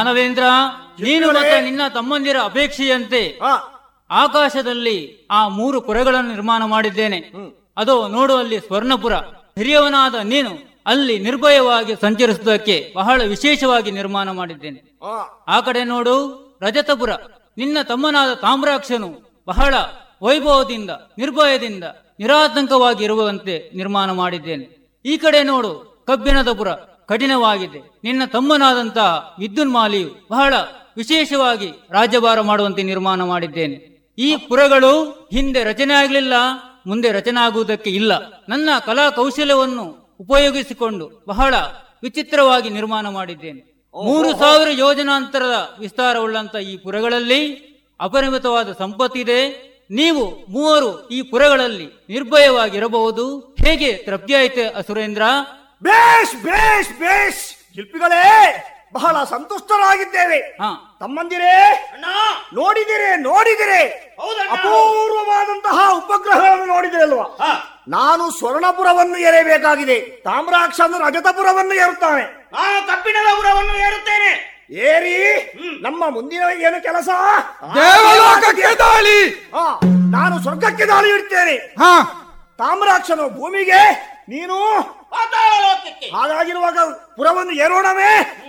ಜ್ಞಾನವೇಂದ್ರ ನೀನು ಮತ್ತೆ ನಿನ್ನ ತಮ್ಮಂದಿರ ಅಪೇಕ್ಷೆಯಂತೆ ಹಾ ಆಕಾಶದಲ್ಲಿ ಆ ಮೂರು ಪುರಗಳನ್ನು ನಿರ್ಮಾಣ ಮಾಡಿದ್ದೇನೆ ಅದು ನೋಡುವಲ್ಲಿ ಸ್ವರ್ಣಪುರ ಹಿರಿಯವನಾದ ನೀನು ಅಲ್ಲಿ ನಿರ್ಭಯವಾಗಿ ಸಂಚರಿಸುವುದಕ್ಕೆ ಬಹಳ ವಿಶೇಷವಾಗಿ ನಿರ್ಮಾಣ ಮಾಡಿದ್ದೇನೆ ಹಾ ಆ ಕಡೆ ನೋಡು ರಜತಪುರ ನಿನ್ನ ತಮ್ಮನಾದ ತಾಮ್ರಾಕ್ಷನು ಬಹಳ ವೈಭವದಿಂದ ನಿರ್ಭಯದಿಂದ ನಿರಾತಂಕವಾಗಿ ಇರುವಂತೆ ನಿರ್ಮಾಣ ಮಾಡಿದ್ದೇನೆ ಈ ಕಡೆ ನೋಡು ಕಬ್ಬಿಣದಪುರ ಕಠಿಣವಾಗಿದೆ ನಿನ್ನ ತಮ್ಮನಾದಂತಹ ವಿದ್ಯುನ್ಮಾಲಿಯು ಬಹಳ ವಿಶೇಷವಾಗಿ ರಾಜ್ಯಭಾರ ಮಾಡುವಂತೆ ನಿರ್ಮಾಣ ಮಾಡಿದ್ದೇನೆ ಈ ಪುರಗಳು ಹಿಂದೆ ರಚನೆ ಆಗಲಿಲ್ಲ ಮುಂದೆ ರಚನೆ ಆಗುವುದಕ್ಕೆ ಇಲ್ಲ ನನ್ನ ಕಲಾ ಕೌಶಲ್ಯವನ್ನು ಉಪಯೋಗಿಸಿಕೊಂಡು ಬಹಳ ವಿಚಿತ್ರವಾಗಿ ನಿರ್ಮಾಣ ಮಾಡಿದ್ದೇನೆ ಮೂರು ಸಾವಿರ ಯೋಜನಾಂತರದ ವಿಸ್ತಾರವುಳ್ಳಂತ ಈ ಪುರಗಳಲ್ಲಿ ಅಪರಿಮಿತವಾದ ಸಂಪತ್ತಿದೆ ನೀವು ಮೂವರು ಈ ಪುರಗಳಲ್ಲಿ ನಿರ್ಭಯವಾಗಿರಬಹುದು ಹೇಗೆ ತೃಪ್ತಿಯಾಯಿತೆ ಅಸುರೇಂದ್ರ ಬೇಷ್ ಬೇಷ್ ಬೇಷ್ ಶಿಲ್ಪಿಗಳೇ ಬಹಳ ಸಂತುಷ್ಟರಾಗಿದ್ದೇವೆ ಹಾ ತಮ್ಮಂದಿರೇ ನೋಡಿದಿರಿ ನೋಡಿದಿರಿ ಹೌದಣ್ಣ. ಅಪೂರ್ವವಾದಂತಹ ಉಪಗ್ರಹಗಳನ್ನು ನೋಡಿದಿರಿ ಅಲ್ವಾ ನಾನು ಸ್ವರ್ಣಪುರವನ್ನು ಏರಬೇಕಾಗಿದೆ ತಾಮ್ರಾಕ್ಷನು ರಜತಪುರವನ್ನು ಏರುತ್ತಾನೆ ನಾನು ಕಬ್ಬಿಣದ ಉರವನ್ನು ಏರುತ್ತೇನೆ ಏರಿ ನಮ್ಮ ಮುಂದಿನ ಏನು ಕೆಲಸ ದೇವಲೋಕಕ್ಕೆ ದಾಳಿ ಆ, ನಾನು ಸ್ವರ್ಗಕ್ಕೆ ದಾಳಿ ಇಡ್ತೇನೆ ಹಾ ತಾಮ್ರಾಕ್ಷನು ಭೂಮಿಗೆ ನೀನು ಪಾತಾಳ ಲೋಕಕ್ಕೆ ಹಾಗಾಗಿರುವಾಗ ಪುರವನ್ನು ಏರೋಣವೇ